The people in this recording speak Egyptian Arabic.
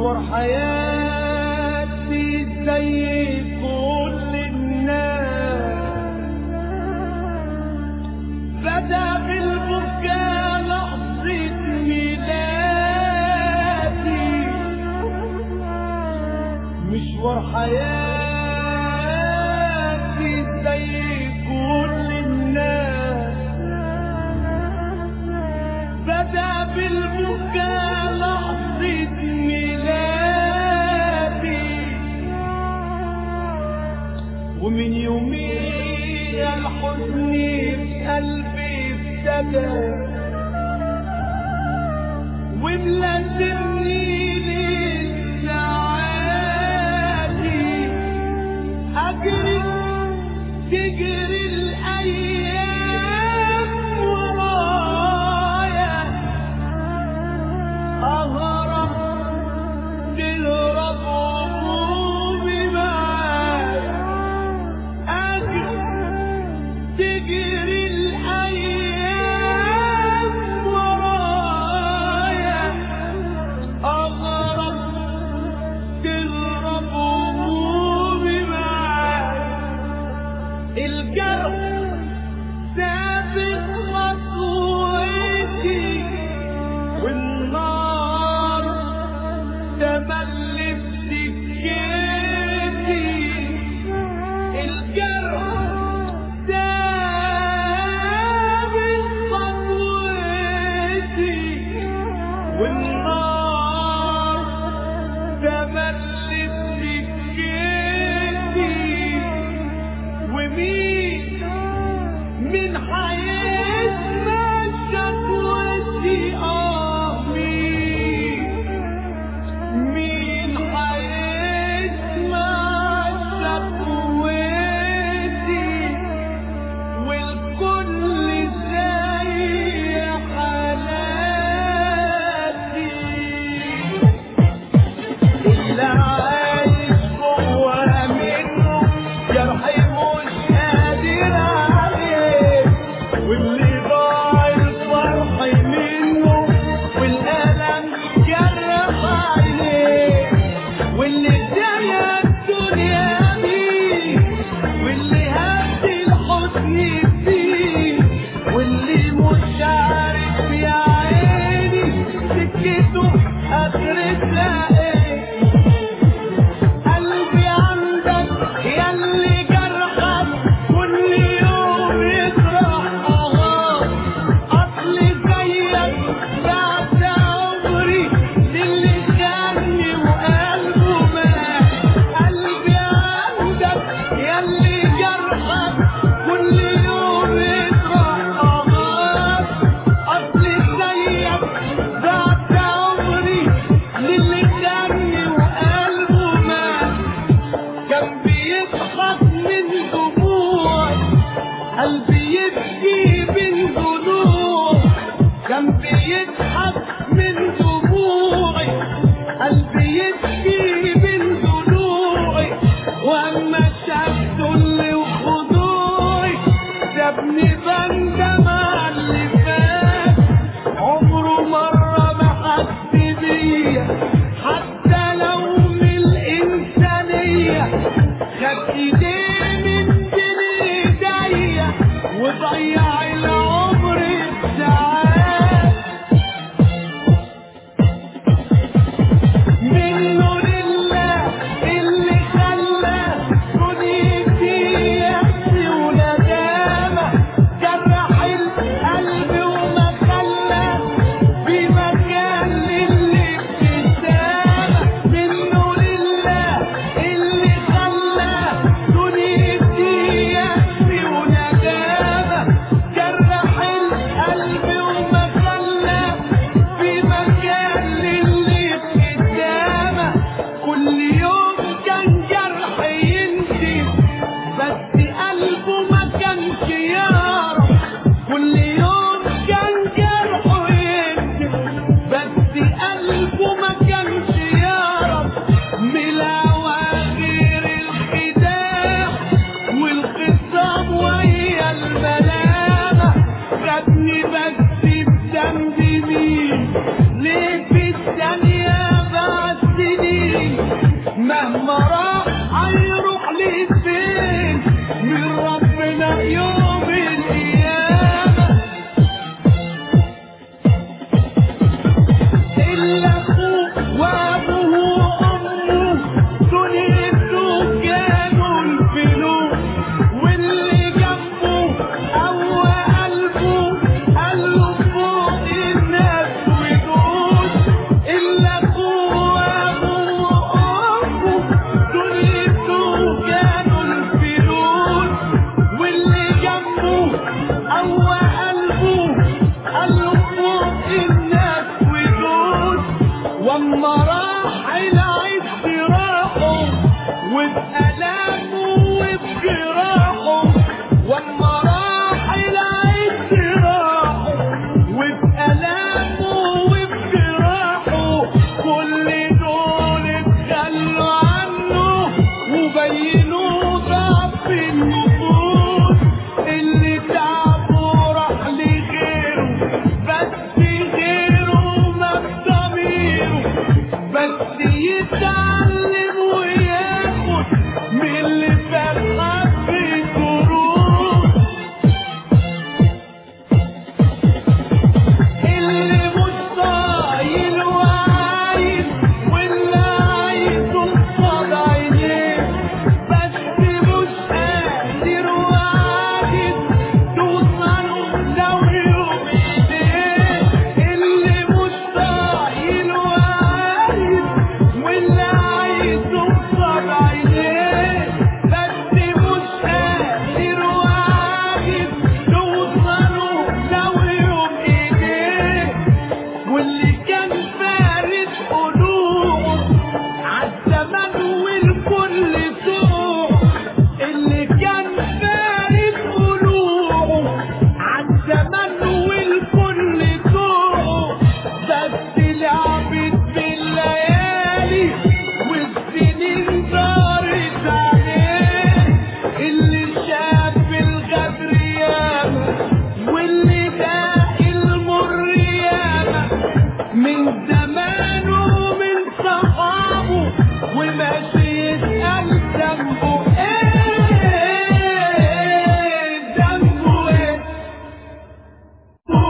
مشوار حياتي زي كل الناس بدأ بالبكاء لحظة ميلادي مشوار حياتي زي كل الناس بدأ بالبكاء لحظة ميلادي ومن يومين الحزن في قلبي ابتدى وملازمني للسعادي أجري تجري الأيام ورايا أهرب تهرب همومي معايا أجري تجري الأيام ورايا أغرب تهرب همومي معايا الجرح سابق خطوتي والنار تملي بسكتي الجرح سابق خطوتي والنار تملي بسكتي ومين من حياتنا شكوتي اه مين مين حياتنا شكوتي والكل زي حالاتي اللي عايش جوا منه جرحي مش قادر عليه واللي ضاع الفرح منه والألم جرح عليه واللي ادايا الدنيا بيه واللي هد الحزن فيه واللي مش عارف يا عيني سكته اخرتها ايه قلبي عندك ياللي جرحك كل يوم يجرح اه اصل زيك بعد عمري للي خاني وقلبه مات قلبي عندك ياللي جرحك كل يوم يجرح اه اصل زيك بعد عمري للي خاني وقلبه مات كان بيضحك من دموعي قلبي يبكي من ضلوع كان بيضحك من دموعي قلبي يبكي من ضلوعي واما شاف ذل وخضوعي سابني بندم على اللي فات عمره مرة ما حس بيا حتى لو من الإنسانية خد إيديه من بين إيديا وضيع العمر بساعات منه لله اللي خلى دنيتي يأس وندامة جرح القلب وما خلى في مكان للابتسامة منه لله اللي خلى دنيتي يأس وندامة قوى قلبه قلبه فوق الناس ودود واما راح العز راحه وبألامه وبجراحه واما راح العز راحه وبألامه وبجراحه كل دول اتخلوا عنه وبينوا ضعف النفوس اللي تعبوا راح لغيره بس غيره ما بضميره بس يتعلم وياخد من اللي فرحان في دروس اللي مش طايل وعايز واللي عايزه قصاد عينيه بس مش قادر وعاجز توصله لو يوم ايديه اللي مش طايل وعايز واللي عايزه قصاد عينيه بس مش قادر وعاجز توصله لو يوم ايديه واللي كان فارس قلوبه عالزمان والكل سوق اللي كان فارس قلوبه عالزمان والكل سوق بس لعبت بالليالي والسنين دارت عليه اللي شاف الغدر ياما واللي داق المر ياما من زمان